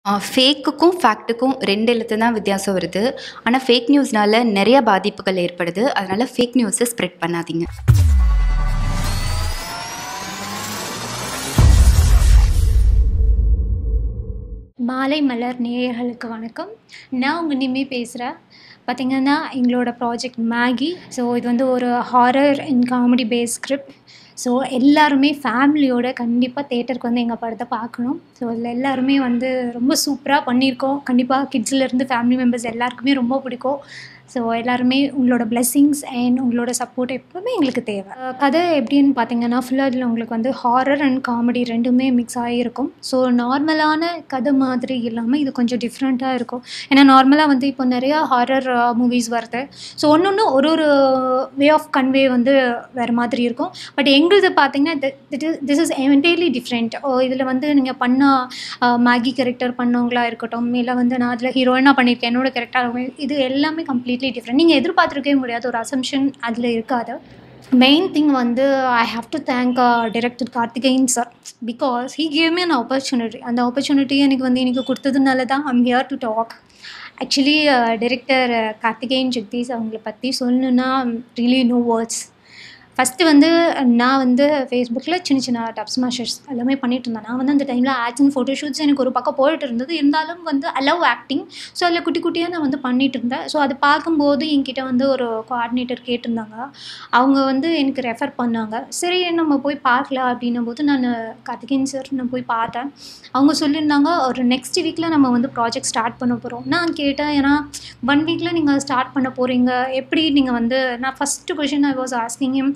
ஃபேக்குக்கும் ஃபேக்ட்டுக்கும் ரெண்டு எழுத்து தான் வித்தியாசம் வருது ஆனால் ஃபேக் நியூஸ்னால நிறைய பாதிப்புகள் ஏற்படுது அதனால் ஃபேக் நியூஸை ஸ்ப்ரெட் பண்ணாதீங்க மாலை மலர் நேயர்களுக்கு வணக்கம் நான் உங்கள் நிம்மி பேசுகிறேன் பார்த்திங்கன்னா எங்களோட ப்ராஜெக்ட் மேகி ஸோ இது வந்து ஒரு horror and comedy based script so எல்லாருமே ஃபேமிலியோட கண்டிப்பாக தேட்டருக்கு வந்து எங்கள் படத்தை பார்க்கணும் ஸோ அதில் எல்லாருமே வந்து ரொம்ப சூப்பராக பண்ணியிருக்கோம் கண்டிப்பாக கிட்ஸ்லேருந்து ஃபேமிலி மெம்பர்ஸ் எல்லாருக்குமே ரொம்ப பிடிக்கும் ஸோ எல்லாருமே உங்களோட பிளெஸ்ஸிங்ஸ் அண்ட் உங்களோட சப்போர்ட் எப்பவுமே எங்களுக்கு தேவை அஹ் கதை எப்படின்னு பார்த்தீங்கன்னா ஃபுல்லாக இதில் உங்களுக்கு வந்து ஹாரர் அண்ட் காமெடி ரெண்டுமே மிக்ஸ் ஆகியிருக்கும் ஸோ நார்மலான கதை மாதிரி இல்லாமல் இது கொஞ்சம் டிஃப்ரெண்ட்டாக இருக்கும் ஏன்னா நார்மலாக வந்து இப்போ நிறையா ஹாரர் மூவிஸ் வருது ஸோ ஒன்று ஒன்று ஒரு ஒரு வே ஆஃப் கன்வே வந்து வேறு மாதிரி இருக்கும் பட் எங்களுது பார்த்தீங்கன்னா திஸ் இஸ் என்டையர்லி டிஃப்ரெண்ட் இதில் வந்து நீங்கள் பண்ண மேகி கேரக்டர் பண்ணவங்களா இருக்கட்டும் இல்லை வந்து நான் அதில் ஹீரோயினாக பண்ணியிருக்கேன் என்னோட கேரக்டர் இது எல்லாமே கம்ப்ளீட்லி டிஃப்ரெண்ட் நீங்கள் எதிர்பார்த்துருக்கவே முடியாத ஒரு அசம்ஷன் அதில் இருக்காது மெயின் திங் வந்து I have to thank director Karthikeyan sir because he gave me an opportunity அந்த ஆப்பர்ச்சுனிட்டி எனக்கு வந்து எனக்கு கொடுத்ததுனால தான் I'm here to talk actually director Karthikeyan Jagadish அவங்கள பற்றி சொல்லணுன்னா ரியலி நோ வேர்ட்ஸ் ஃபஸ்ட்டு வந்து நான் வந்து ஃபேஸ்புக்கில் சின்ன சின்ன டப் ஸ்மாஷர்ஸ் எல்லாமே பண்ணிட்டு இருந்தேன் நான் வந்து அந்த டைமில் ஆட்ஸ் அண்ட் ஃபோட்டோஷூட்ஸ் எனக்கு ஒரு பக்கம் போயிட்டு இருந்தது இருந்தாலும் வந்து ஐ லவ் ஆக்டிங் ஸோ அதில் குட்டி குட்டியாக நான் வந்து பண்ணிட்டு இருந்தேன் ஸோ அதை பார்க்கும்போது என்கிட்ட வந்து ஒரு கோஆர்டினேட்டர் கேட்டிருந்தாங்க அவங்க வந்து எனக்கு ரெஃபர் பண்ணாங்க சரி நம்ம போய் பார்க்கலாம் அப்படின்னும் போது நான் கார்த்திகேயன் சார் நான் போய் பார்த்தேன் அவங்க சொல்லியிருந்தாங்க ஒரு நெக்ஸ்ட் வீக்கில் நம்ம வந்து ப்ராஜெக்ட் ஸ்டார்ட் பண்ண போகிறோம் நான் கேட்டேன் ஏன்னா ஒன் வீக்கில் நீங்கள் ஸ்டார்ட் பண்ண போகிறீங்க எப்படி நீங்கள் வந்து நான் first question I was asking him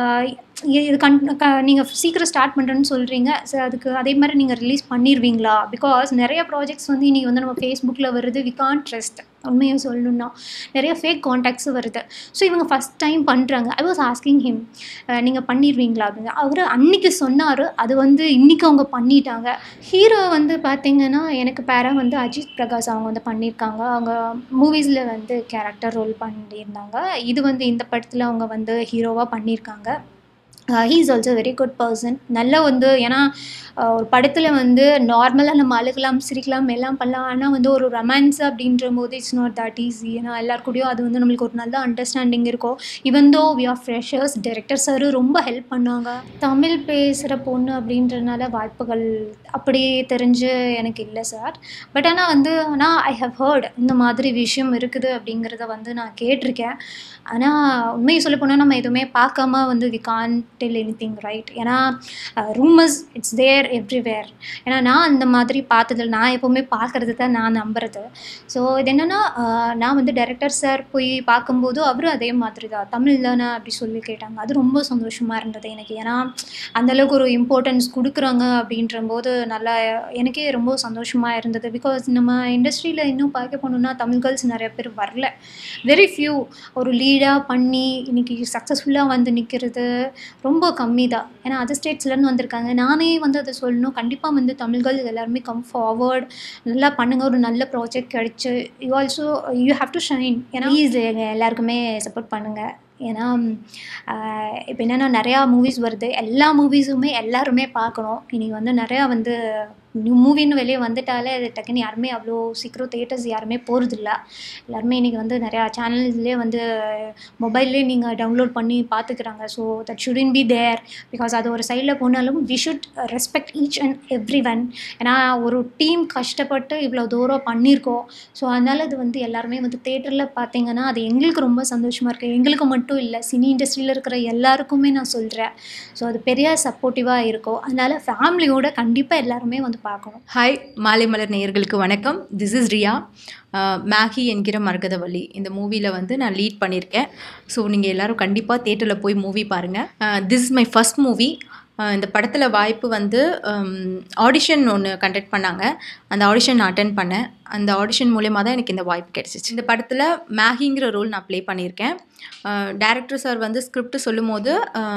இது கன் க நீங்கள் சீக்கிரம் ஸ்டார்ட் பண்ணுறேன்னு சொல்கிறீங்க ஸோ அதுக்கு அதே மாதிரி நீங்கள் ரிலீஸ் பண்ணிடுவீங்களா பிகாஸ் நிறைய ப்ராஜெக்ட்ஸ் வந்து இன்றைக்கி வந்து நம்ம ஃபேஸ்புக்கில் வருது வி கான் ட்ரஸ்ட் உண்மையை சொல்லணுன்னா நிறைய ஃபேக் காண்டாக்ட்ஸும் வருது ஸோ இவங்க ஃபஸ்ட் டைம் பண்ணுறாங்க ஐ வாஸ் ஆஸ்கிங் ஹிம் நீங்கள் பண்ணிடுவீங்களா அப்படின்னு அவர் அன்னைக்கு சொன்னார் அது வந்து இன்றைக்கி அவங்க பண்ணிட்டாங்க ஹீரோ வந்து பார்த்திங்கன்னா எனக்கு பேரா வந்து அஜித் பிரகாஷ் அவங்க வந்து பண்ணியிருக்காங்க அவங்க மூவிஸில் வந்து கேரக்டர் ரோல் பண்ணியிருந்தாங்க இது வந்து இந்த படத்தில் அவங்க வந்து ஹீரோவாக பண்ணியிருக்காங்க he is also very good person நல்ல வந்து ஏன்னா ஒரு படத்தில் வந்து நார்மலாக நம்ம அழுகலாம் சிரிக்கலாம் எல்லாம் பண்ணலாம் ஆனால் வந்து ஒரு ரொமான்ஸ் அப்படின்ற போது இட்ஸ் நாட் தட் ஈஸி ஏன்னா எல்லாருக்கூடயும் அது வந்து நம்மளுக்கு ஒரு நல்ல அண்டர்ஸ்டாண்டிங் இருக்கும் இவன் though we are freshers director sir ரொம்ப ஹெல்ப் பண்ணாங்க தமிழ் பேசுகிற பொண்ணு அப்படின்றனால வாய்ப்புகள் அப்படியே தெரிஞ்சு எனக்கு இல்லை சார் பட் ஆனால் வந்து ஆனால் ஐ ஹவ் ஹர்ட் இந்த மாதிரி விஷயம் இருக்குது அப்படிங்கிறத வந்து நான் கேட்டிருக்கேன் ஆனால் உண்மையை சொல்ல போனால் நம்ம எதுவுமே பார்க்காம வந்து we can't tell anything right ஏன்னா ரூமர்ஸ் இட்ஸ் தேர் எவ்ரிவேர் ஏன்னா நான் அந்த மாதிரி பார்த்ததில் நான் எப்போவுமே பார்க்குறது தான் நான் நம்புறது ஸோ இது என்னென்னா நான் வந்து டைரக்டர் சார் போய் பார்க்கும்போது அவரும் அதே மாதிரி தான் தமிழ் தானே அப்படி சொல்லி கேட்டாங்க அது ரொம்ப சந்தோஷமாக இருந்தது எனக்கு ஏன்னா அந்தளவுக்கு ஒரு இம்பார்ட்டன்ஸ் கொடுக்குறாங்க அப்படின்ற போது நல்லா எனக்கே ரொம்ப சந்தோஷமாக இருந்தது பிகாஸ் நம்ம இண்டஸ்ட்ரியில் இன்னும் பார்க்க போனோம்னா தமிழ் கேர்ள்ஸ் நிறைய பேர் வரல வெரி ஃபியூ ஒரு லீடாக பண்ணி இன்றைக்கி சக்ஸஸ்ஃபுல்லாக வந்து நிற்கிறது ரொம்ப கம்மி தான் ஏன்னா அதர் ஸ்டேட்ஸ்லேருந்து வந்திருக்காங்க நானே வந்து அதை சொல்லணும் கண்டிப்பாக வந்து தமிழ்கள் எல்லாருமே கம் ஃபார்வர்ட் நல்லா பண்ணுங்கள் ஒரு நல்ல ப்ராஜெக்ட் கிடச்சி you also you have to shine ஏன்னா ப்ளீஸ் எல்லாருக்குமே சப்போர்ட் பண்ணுங்கள் ஏன்னா இப்போ என்னென்னா நிறையா மூவிஸ் வருது எல்லா மூவிஸுமே எல்லாருமே பார்க்கணும் இன்றைக்கி வந்து நிறையா வந்து நியூ மூவின்னு வெளியே வந்துட்டாலே அது டக்குன்னு யாருமே அவ்வளோ சீக்கிரம் தேட்டர்ஸ் யாருமே போகிறதில்ல எல்லாருமே இன்றைக்கி வந்து நிறையா சேனல்ஸ்லேயே வந்து மொபைல்லே நீங்கள் டவுன்லோட் பண்ணி பார்த்துக்கிறாங்க so that should be there because அது ஒரு சைடில் போனாலும் we should respect each and every one ஏன்னா ஒரு டீம் கஷ்டப்பட்டு இவ்வளோ தூரம் பண்ணியிருக்கோம் ஸோ அதனால் அது வந்து எல்லாருமே வந்து தேட்டரில் பார்த்தீங்கன்னா அது எங்களுக்கு ரொம்ப சந்தோஷமாக இருக்குது எங்களுக்கு மட்டும் இல்லை சினி இண்டஸ்ட்ரியில் இருக்கிற எல்லாருக்குமே நான் சொல்கிறேன் ஸோ அது பெரிய சப்போர்ட்டிவாக இருக்கும் அதனால் ஃபேமிலியோட கண்டிப்பாக எல்லாருமே வந்து பார்க்கணும் ஹாய் மாலை மலர் நேயர்களுக்கு வணக்கம் திஸ் இஸ் ரியா மேகி என்கிற மரகதவள்ளி இந்த மூவியில் வந்து நான் லீட் பண்ணியிருக்கேன் ஸோ நீங்கள் எல்லோரும் கண்டிப்பாக தேட்டரில் போய் மூவி பாருங்கள் this is my first movie இந்த படத்தில் வாய்ப்பு வந்து ஆடிஷன் ஒன்று கண்டக்ட் பண்ணாங்க அந்த ஆடிஷன் நான் அட்டன் பண்ணேன் அந்த ஆடிஷன் மூலயமா தான் எனக்கு இந்த வாய்ப்பு கிடச்சிச்சு இந்த படத்தில் மேகிங்கிற ரோல் நான் ப்ளே பண்ணியிருக்கேன் டேரக்டர் சார் வந்து ஸ்கிரிப்ட் சொல்லும் போது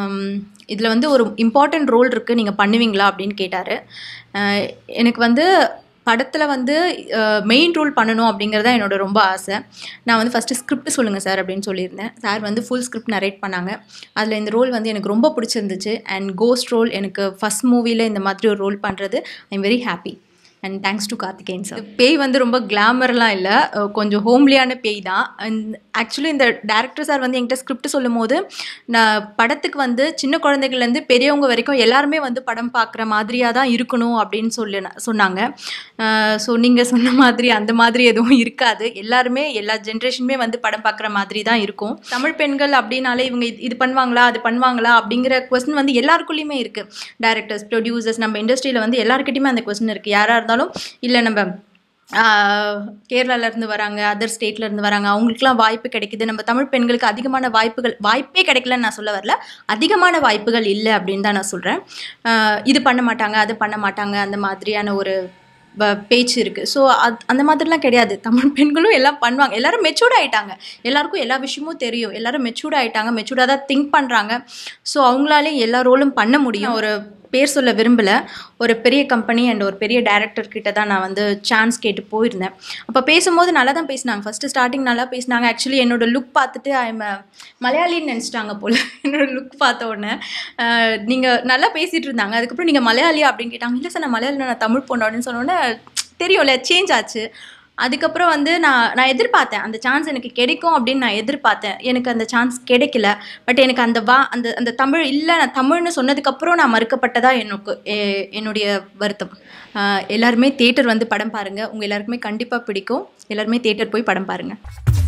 இதில் வந்து ஒரு இம்பார்ட்டண்ட் ரோல் இருக்குது நீங்கள் பண்ணுவீங்களா அப்படின்னு கேட்டார் எனக்கு வந்து படத்தில் வந்து மெயின் ரோல் பண்ணணும் அப்படிங்கிறது தான் என்னோட ரொம்ப ஆசை நான் வந்து ஃபஸ்ட்டு ஸ்கிரிப்ட் சொல்லுங்கள் சார் அப்படின்னு சொல்லியிருந்தேன் சார் வந்து ஃபுல் ஸ்கிரிப்ட் நரேட் பண்ணாங்க அதில் இந்த ரோல் வந்து எனக்கு ரொம்ப பிடிச்சிருந்துச்சு அண்ட் கோஸ்ட் ரோல் எனக்கு ஃபஸ்ட் மூவியில் இந்த மாதிரி ஒரு ரோல் பண்ணுறது I am very happy and thanks to Karthikeyan sir பேய் வந்து ரொம்ப கிளாமர்லாம் இல்லை கொஞ்சம் ஹோம்லியான பேய் தான் அண்ட் ஆக்சுவலி இந்த டேரக்டர் சார் வந்து என்கிட்ட ஸ்கிரிப்ட் சொல்லும் போது நான் படத்துக்கு வந்து சின்ன குழந்தைகள்லேருந்து பெரியவங்க வரைக்கும் எல்லாருமே வந்து படம் பார்க்குற மாதிரியாக தான் இருக்கணும் அப்படின்னு சொல்லி சொன்னாங்க ஸோ நீங்கள் சொன்ன மாதிரி அந்த மாதிரி எதுவும் இருக்காது எல்லாருமே எல்லா ஜென்ரேஷனுமே வந்து படம் பார்க்குற மாதிரி தான் இருக்கும் தமிழ் பெண்கள் அப்படின்னாலே இவங்க இது இது பண்ணுவாங்களா அது பண்ணுவாங்களா அப்படிங்கிற கொஸ்டின் வந்து எல்லாருக்குள்ளேயுமே இருக்குது டேரக்டர்ஸ் ப்ரொடியூசர்ஸ் நம்ம இண்டஸ்ட்ரியில் வந்து எல்லாருக்கிட்டையுமே அந்த கொஸ்டின் இருக்குது யாராக இருந்தாலும் இல்லை நம்ம கேரளாலேருந்து வராங்க அதர் ஸ்டேட்லேருந்து வராங்க அவங்களுக்குலாம் வாய்ப்பு கிடைக்குது நம்ம தமிழ் பெண்களுக்கு அதிகமான வாய்ப்புகள் வாய்ப்பே கிடைக்கலன்னு நான் சொல்ல வரல அதிகமான வாய்ப்புகள் இல்லை அப்படின்னு தான் நான் சொல்கிறேன் இது பண்ண மாட்டாங்க அது பண்ண மாட்டாங்க அந்த மாதிரியான ஒரு வ- பேச்சு இருக்குது ஸோ அது அந்த மாதிரிலாம் கிடையாது தமிழ் பெண்களும் எல்லாம் பண்ணுவாங்க எல்லாரும் மெச்சூர்ட் ஆயிட்டாங்க எல்லாருக்கும் எல்லா விஷயமும் தெரியும் எல்லாரும் மெச்சூர்ட் ஆயிட்டாங்க மெச்சூர்டாக தான் திங்க் பண்ணுறாங்க ஸோ அவங்களாலே எல்லா ரோலும் பண்ண முடியும் ஒரு பேர் சொல்ல விரும்பலை ஒரு பெரிய கம்பெனி அண்ட் ஒரு பெரிய டேரக்டர் கிட்ட தான் நான் வந்து சான்ஸ் கேட்டு போயிருந்தேன் அப்போ பேசும்போது நல்லா தான் பேசினாங்க ஃபஸ்ட்டு ஸ்டார்டிங் நல்லா பேசினாங்க ஆக்சுவலி என்னோட லுக் பார்த்துட்டு ஐம் மலையாளின்னு நினச்சிட்டாங்க போல் என்னோட லுக் பார்த்த உடனே நீங்கள் நல்லா பேசிகிட்டு இருந்தாங்க அதுக்கப்புறம் நீங்கள் மலையாளியா அப்படின்னு கேட்டாங்க இல்லை சார் நான் மலையாளி நான் தமிழ் பொண்ணு அப்படின்னு சொன்ன உடனே தெரியும்ல சேஞ்ச் ஆச்சு அதுக்கப்புறம் வந்து நான் நான் எதிர்பார்த்தேன் அந்த சான்ஸ் எனக்கு கிடைக்கும் அப்படின்னு நான் எதிர்பார்த்தேன் எனக்கு அந்த சான்ஸ் கிடைக்கல பட் எனக்கு அந்த வா அந்த அந்த தமிழ் இல்லை நான் தமிழ்னு சொன்னதுக்கப்புறம் நான் மறுக்கப்பட்டதா எனக்கு எ- என்னுடைய வருத்தம் ஆஹ் எல்லாருமே தேட்டர் வந்து படம் பாருங்கள் உங்கள் எல்லாருக்குமே கண்டிப்பாக பிடிக்கும் எல்லாருமே தேட்டர் போய் படம் பாருங்கள்